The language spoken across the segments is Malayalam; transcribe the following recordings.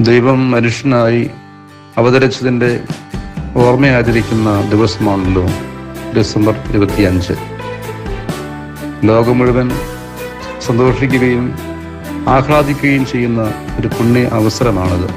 ദൈവം മനുഷ്യനായി അവതരിച്ചതിൻ്റെ ഓർമ്മയാചരിക്കുന്ന ദിവസമാണല്ലോ ഡിസംബർ ഇരുപത്തിയഞ്ച് ലോകം മുഴുവൻ സന്തോഷിക്കുകയും ആഹ്ലാദിക്കുകയും ചെയ്യുന്ന ഒരു പുണ്യ അവസരമാണത്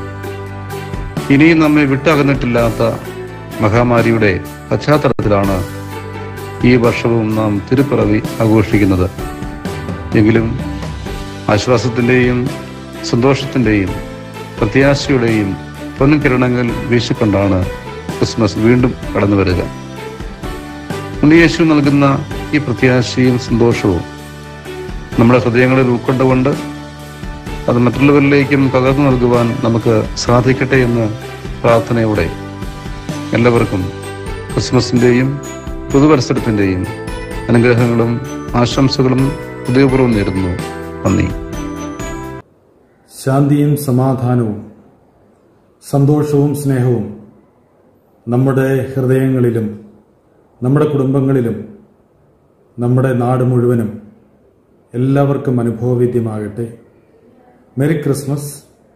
ഇനിയും നമ്മെ വിട്ടകന്നിട്ടില്ലാത്ത മഹാമാരിയുടെ പശ്ചാത്തലത്തിലാണ് ഈ വർഷവും നാം തിരുപ്പിറവി ആഘോഷിക്കുന്നത് എങ്കിലും ആശ്വാസത്തിൻ്റെയും സന്തോഷത്തിൻ്റെയും പ്രത്യാശയുടെയും പൊൻകിരണങ്ങൾ വീശിക്കൊണ്ടാണ് ക്രിസ്മസ് വീണ്ടും കടന്നു വരിക ഉണ്ണിയേശു നൽകുന്ന ഈ പ്രത്യാശയും സന്തോഷവും നമ്മുടെ ഹൃദയങ്ങളിൽ ഉൾക്കൊണ്ടുകൊണ്ട് അത് മറ്റുള്ളവരിലേക്കും പകർന്നു നൽകുവാൻ നമുക്ക് സാധിക്കട്ടെ എന്ന് പ്രാർത്ഥനയോടെ എല്ലാവർക്കും ക്രിസ്മസിൻ്റെയും പുതുവത്സരത്തിൻ്റെയും അനുഗ്രഹങ്ങളും ആശംസകളും ഹൃദയപൂർവ്വം നേരുന്നു നന്ദി ശാന്തിയും സമാധാനവും സന്തോഷവും സ്നേഹവും നമ്മുടെ ഹൃദയങ്ങളിലും നമ്മുടെ കുടുംബങ്ങളിലും നമ്മുടെ നാട് മുഴുവനും എല്ലാവർക്കും അനുഭവവേദ്യമാകട്ടെ merry Christmas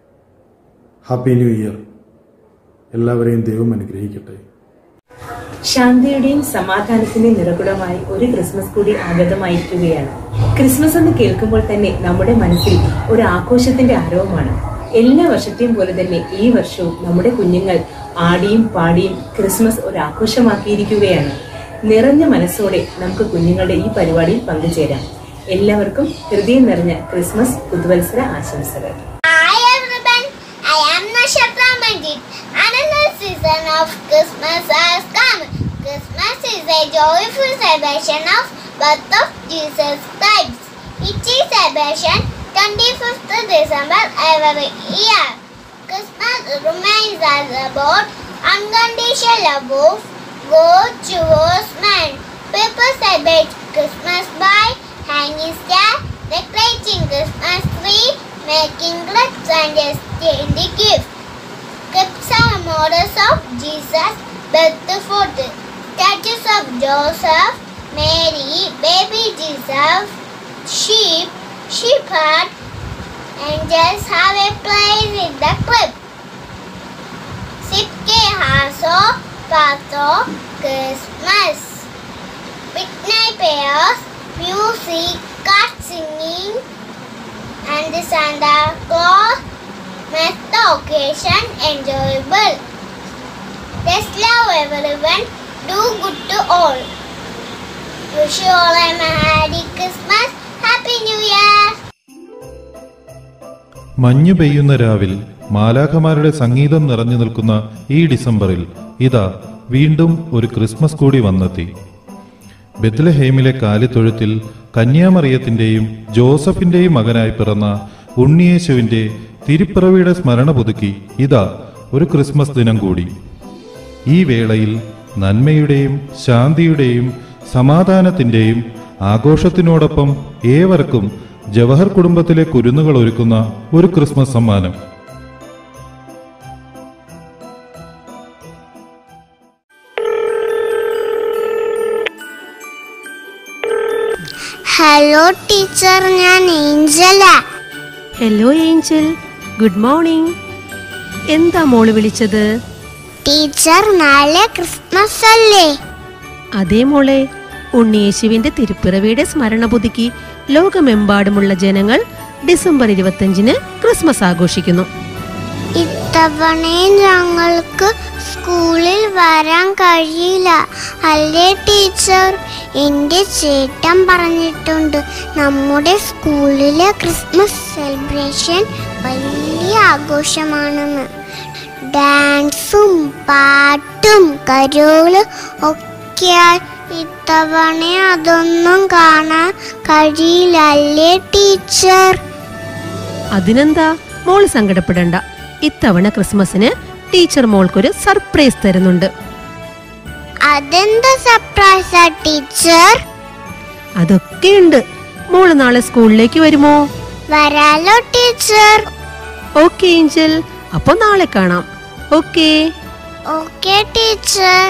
happy new year എല്ലാവരെയും ദൈവം അനുഗ്രഹിക്കട്ടെ ശാന്തിയുടെയും സമാധാനത്തിന്റെയും നിറകുടമായി ഒരു ക്രിസ്മസ് കൂടി ആഗതമായിരിക്കുകയാണ് ക്രിസ്മസ് എന്ന് കേൾക്കുമ്പോൾ തന്നെ നമ്മുടെ മനസ്സിൽ ഒരു ആഘോഷത്തിന്റെ ആരവമാണ് എല്ലാ വർഷത്തെയും പോലെ തന്നെ ഈ വർഷവും നമ്മുടെ കുഞ്ഞുങ്ങൾ ആടിയും പാടിയും ക്രിസ്മസ് ഒരു ആഘോഷമാക്കിയിരിക്കുകയാണ് നിറഞ്ഞ മനസ്സോടെ നമുക്ക് കുഞ്ഞുങ്ങളുടെ ഈ പരിപാടിയിൽ പങ്കുചേരാം എല്ലാവർക്കും ഹൃദയം നിറഞ്ഞ ക്രിസ്മസ് പുതുവത്സര ആശംസകൾ Hi everyone, I am Nashatra Manjit. Another season of Christmas has come. Christmas is a joyful celebration of birth of Jesus Christ. It is celebration 25th December every year. Christmas reminds us about unconditional love of God towards man. People celebrate Christmas by hanging star, decorating Christmas tree, making gifts and exchanging gifts. Gifts are models of Jesus' birth food. Statues of Joseph, Mary, baby Jesus, sheep, shepherd, angels have a place in the crypt. Sipke Haso, Paso, Christmas. Midnight prayers, music, cat singing, and the Santa Claus make the occasion enjoyable. Let's love everyone, do good to all. Wish you all a Merry Christmas, Happy New Year! മഞ്ഞു പെയ്യുന്ന രാവിൽ മാലാഖമാരുടെ സംഗീതം നിറഞ്ഞു നിൽക്കുന്ന ഈ ഡിസംബറിൽ ഇതാ വീണ്ടും ഒരു ക്രിസ്മസ് കൂടി വന്നെത്തി ബെത്ലഹേമിലെ കാലിത്തൊഴുത്തിൽ കന്യാമറിയത്തിന്റെയും ജോസഫിന്റെയും മകനായി പിറന്ന ഉണ്ണിയേശുവിന്റെ തിരുപ്പിറവിയുടെ സ്മരണ പുതുക്കി ഇതാ ഒരു ക്രിസ്മസ് ദിനം കൂടി ഈ വേളയിൽ നന്മയുടെയും ശാന്തിയുടെയും സമാധാനത്തിന്റെയും ആഘോഷത്തിനോടൊപ്പം ഏവർക്കും ജവഹർ കുടുംബത്തിലെ കുരുന്നുകൾ ഒരുക്കുന്ന ഒരു ക്രിസ്മസ് സമ്മാനം ഹലോ ടീച്ചർ ഞാൻ Angela hello Angel good morning എന്താ മോള് വിളിച്ചത് ടീച്ചർ നാളെ ക്രിസ്മസ് അല്ലേ അതേ മോളെ ഉണ്ണിയേശുവിന്റെ തിരുപ്പിറവിയുടെ സ്മരണ പുതുക്കി ലോകമെമ്പാടുമുള്ള ജനങ്ങൾ ഡിസംബർ ഇരുപത്തഞ്ചിന് ക്രിസ്മസ് ആഘോഷിക്കുന്നു ഇത്തവണയും ഞങ്ങൾക്ക് സ്കൂളിൽ വരാൻ കഴിയില്ല അല്ലേ ടീച്ചർ എൻ്റെ ചേട്ടൻ പറഞ്ഞിട്ടുണ്ട് നമ്മുടെ സ്കൂളിലെ ക്രിസ്മസ് സെലിബ്രേഷൻ വലിയ ആഘോഷമാണെന്ന് ഡാൻസും പാട്ടും കരോളും ഒക്കെയായി ഇത്തവണ അതൊന്നും കാണാൻ കഴിയില്ല അല്ലേ ടീച്ചർ അതിനെന്താ മോള് സങ്കടപ്പെടണ്ട ഇത്തവണ ക്രിസ്മസിന് ടീച്ചർ മോൾക്കൊരു സർപ്രൈസ് തരുന്നുണ്ട് അതെന്താ സർപ്രൈസാ ടീച്ചർ അതൊക്കെയുണ്ട് മോള് നാളെ സ്കൂളിലേക്ക് വരുമോ വരാലോ ടീച്ചർ ഓക്കെ ഏഞ്ചൽ അപ്പൊ നാളെ കാണാം ഓക്കേ ഓക്കെ ടീച്ചർ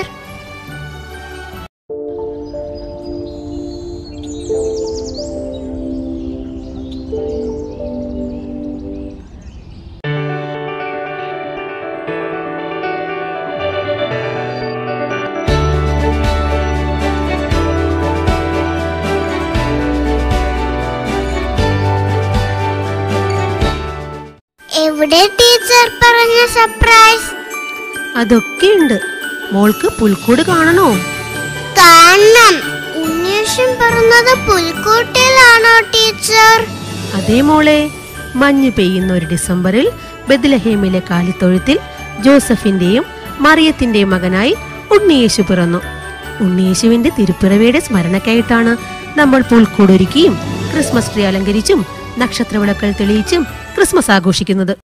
എവിടെ ടീച്ചർ പറഞ്ഞ സർപ്രൈസ് അതൊക്കെയുണ്ട് മോൾക്ക് പുൽക്കൂട് കാണണോ കാണണം ഉണ്ണീഷൻ പറഞ്ഞത് പുൽക്കൂട്ടിലാണോ ടീച്ചർ അതേ മോളെ മഞ്ഞ് പെയ്യുന്ന ഒരു ഡിസംബറിൽ ബദ്ലഹേമിലെ കാലിത്തൊഴുത്തിൽ ജോസഫിന്റെയും മറിയത്തിന്റെയും മകനായി ഉണ്ണിയേശു പിറന്നു ഉണ്ണിയേശുവിന്റെ തിരുപ്പിറവിയുടെ സ്മരണയ്ക്കായിട്ടാണ് നമ്മൾ പുൽക്കൂടൊരുക്കിയും ക്രിസ്മസ് ട്രീ അലങ്കരിച്ചും നക്ഷത്രവിളക്കൾ തെളിയിച്ചും ക്രിസ്മസ് ആഘോഷിക്കുന്നത്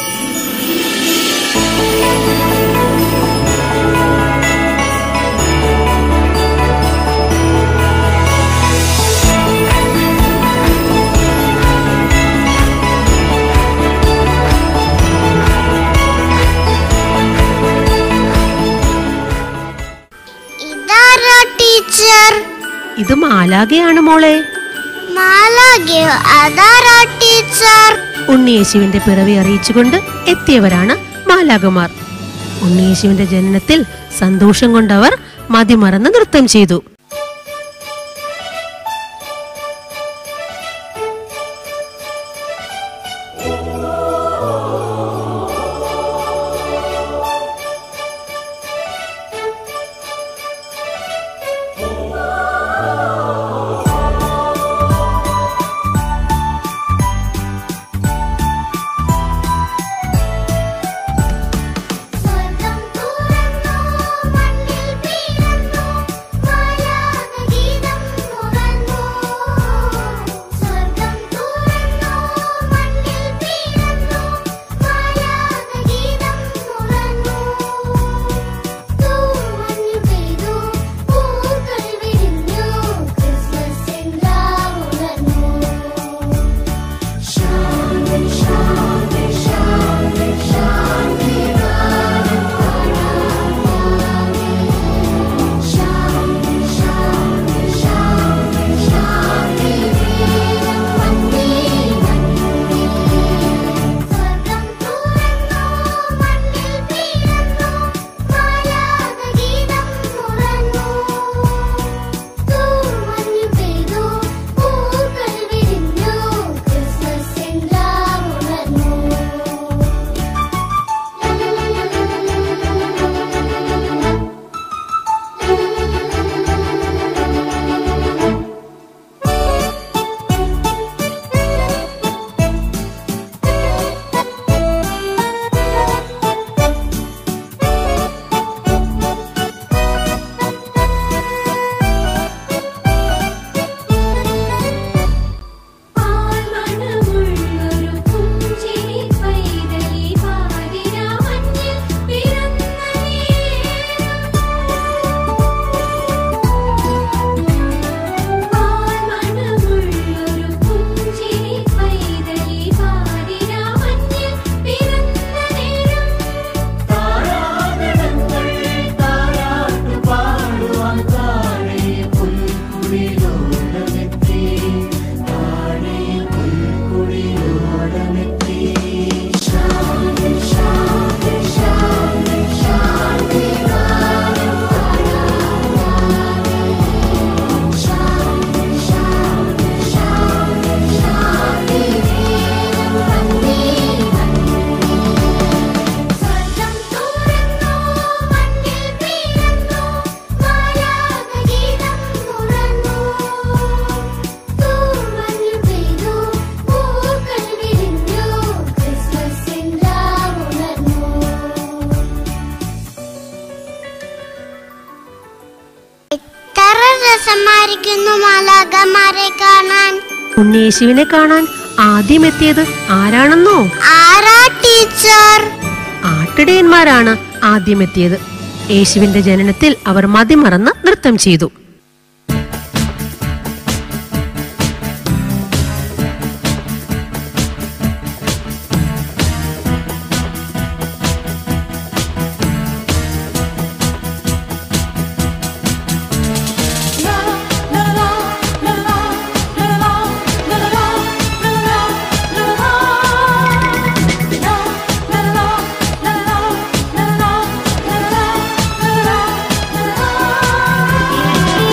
ഇതാരാ ടീച്ചർ ഇത് മാലാകയാണ് മോളെ മാലാകയോ അതാരാ ടീച്ചർ ഉണ്ണിയേശുവിന്റെ പിറവി അറിയിച്ചുകൊണ്ട് എത്തിയവരാണ് മാലാകമാർ ഉണ്ണിയേശുവിന്റെ ജനനത്തിൽ സന്തോഷം കൊണ്ടവർ മതിമറന്ന് നൃത്തം ചെയ്തു സ്വർഗം തുറന്നു മണ്ണിൽ വീഴുന്നു മായാഗീതം ഉണർന്നു സ്വർഗം തുറന്നു മണ്ണിൽ വീഴുന്നു മായാഗീതം ഉണർന്നു തൂമഞ്ഞു പെയ്തു പൂക്കൾ വിരിഞ്ഞു ക്രിസ്മസിൻ ഉണർന്നു ശാന്തി ശാന്തി ശാന്തി ശാന്തി ശാന്തി ശാന്തി ശാന്തി ശാന്തി വേഗം വന്നേ വന്നേ സ്വർഗം തുറന്നു മണ്ണിൽ വീഴുന്നു മായാഗീതം ഉണർന്നു തൂമഞ്ഞു പെയ്തു പൂക്കൾ വിരിഞ്ഞു ക്രിസ്മസിൻ ഉണർന്നു പാൽമണമുള്ളൊരു പുഞ്ചിരി പൈതലി പാതിരാമഞ്ഞിൽ പിറന്ന പാൽമണമുള്ളൊരു പുഞ്ചിരി പൈതലി പാതിരാമഞ്ഞിൽ പിറന്ന നേരം സ്വർഗം തുറന്നു മണ്ണിൽ വീഴുന്നു മായാഗീതം ഉണർന്നു തൂമഞ്ഞു പെയ്തു പൂക്കൾ വിരിഞ്ഞു ക്രിസ്മസിൻ ഉണർന്നു എത്ര രസമായിരിക്കുന്നു മാലാകമാരെ കാണാൻ ഉണ്ണിയേശുവിനെ കാണാൻ ആദ്യം എത്തിയത് ആരാണെന്നോ ആരാ ടീച്ചർ ആട്ടിടയന്മാരാണ് ആദ്യം എത്തിയത് യേശുവിന്റെ ജനനത്തിൽ അവർ മതിമറന്ന് നൃത്തം ചെയ്തു la la la la la la la la la la la la la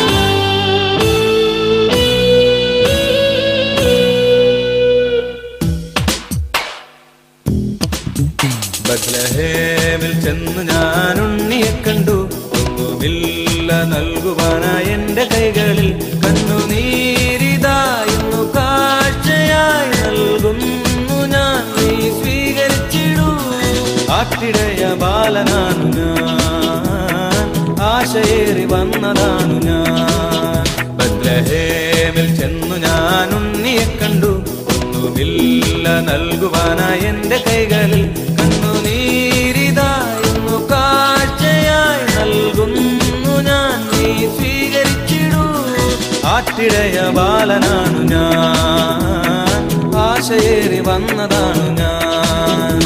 ആശയേറി വന്നതാണു ഞാൻ ബദ്ലഹേമിൽ ചെന്നു ഞാൻ ഉണ്ണിയെ കണ്ടു ഒന്നുമില്ല നൽകുവാനായി എന്റെ കൈകളിൽ കണ്ണുനീരിതായിരുന്നു കാഴ്ചയായി നൽകുന്നു ഞാൻ നീ സ്വീകരിച്ചിടൂ ആട്ടിടയ ബാലനാണു ഞാൻ ആശയേറി വന്നതാണു ഞാൻ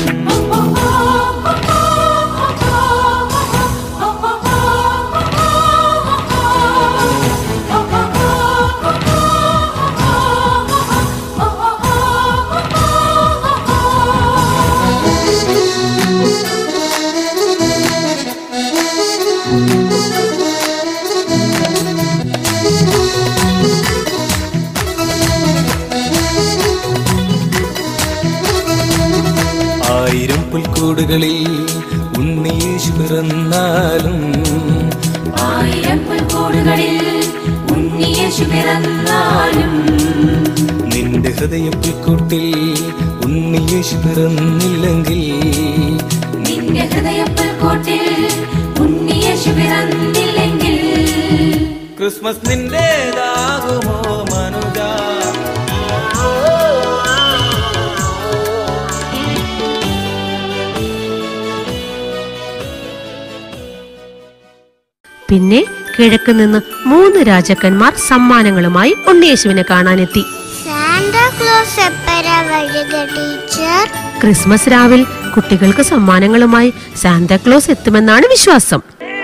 ആയിരം പുൽക്കൂടുകളിൽ ഉണ്ണീശു പിറന്നാലും ആയിരം പുൽക്കൂടുകളിൽ ഉണ്ണിയേശു പിറന്നാലും നിന്റെ ഹൃദയ പുൽക്കൂട്ടിൽ ഉണ്ണിയേശു പിറന്നില്ലെങ്കിൽ നിന്റെ ഹൃദയ പുൽക്കൂട്ടിൽ ഉണ്ണിയേശു പിറന്നില്ലെങ്കിൽ ക്രിസ്മസ് നിന്റേതാകുമോ മനുജ പിന്നെ കിഴക്ക് നിന്ന് മൂന്ന് രാജാക്കന്മാർ സമ്മാനങ്ങളുമായി ഉണ്ണിയേശുവിനെ കാണാനെത്തി സാന്റാ ക്ലോസ് എപ്പര വരിക ടീച്ചർ ക്രിസ്മസ് രാവിൽ കുട്ടികൾക്ക് സമ്മാനങ്ങളുമായി സാന്താക്ലോസ് എത്തുമെന്നാണ് വിശ്വാസം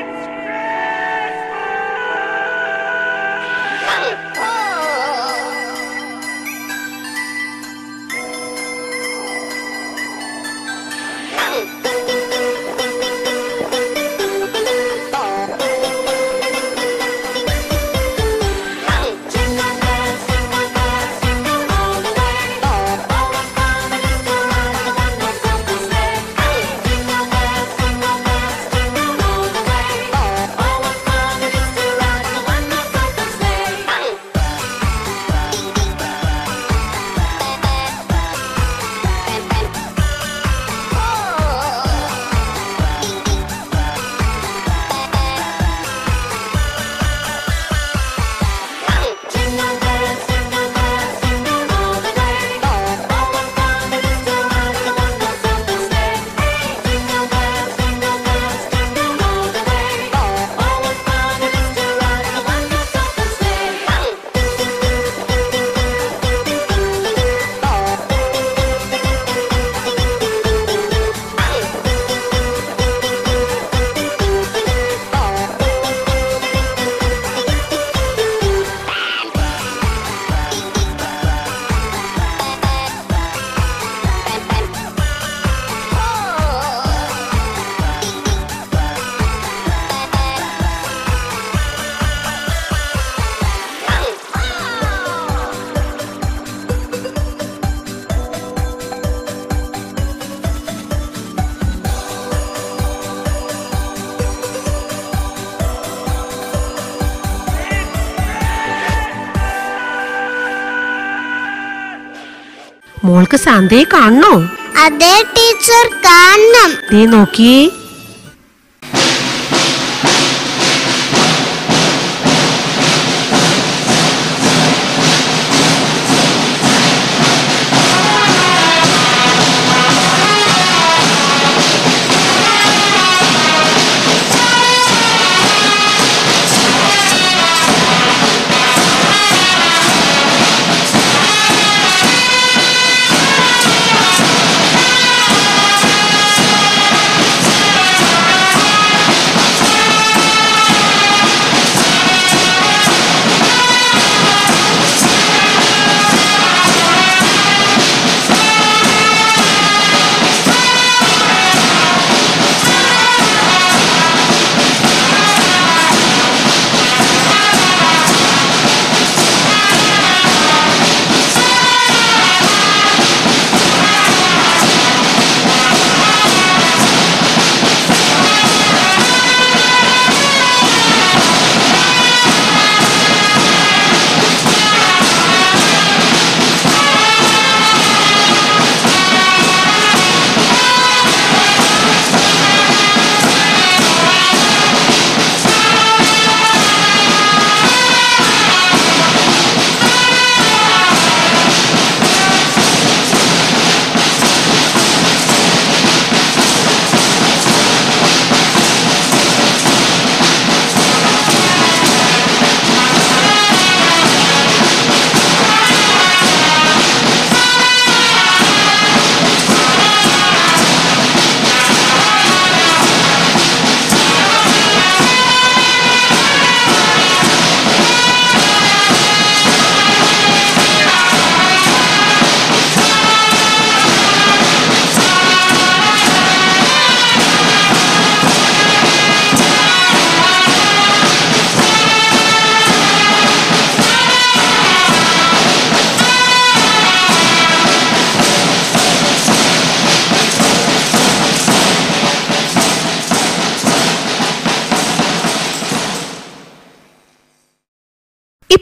മോൾക്ക് സാന്തയെ കാണണോ അതെ ടീച്ചർ കാണണം ദേ നോക്കിയേ ആ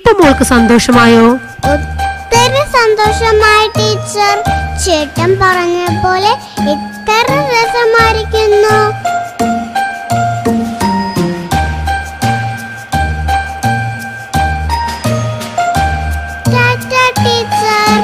ഇപ്പൊ മോൾക്ക് സന്തോഷമായോ ഒത്തിരി സന്തോഷമായി ടീച്ചർ ചേട്ടൻ പറഞ്ഞ പോലെ ഇത്ര രസമായിരിക്കുന്നു ടാറ്റ ടീച്ചർ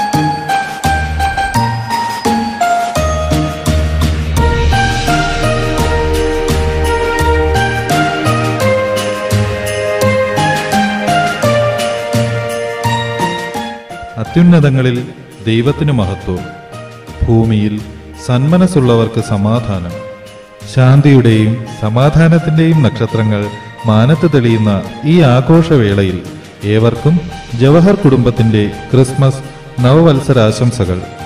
അത്യുന്നതങ്ങളിൽ ദൈവത്തിന് മഹത്വം ഭൂമിയിൽ സന്മനസ്സുള്ളവർക്ക് സമാധാനം ശാന്തിയുടെയും സമാധാനത്തിന്റെയും നക്ഷത്രങ്ങൾ മാനത്ത് തെളിയുന്ന ഈ ആഘോഷവേളയിൽ ഏവർക്കും ജവഹർ കുടുംബത്തിന്റെ ക്രിസ്മസ് നവവത്സരാശംസകൾ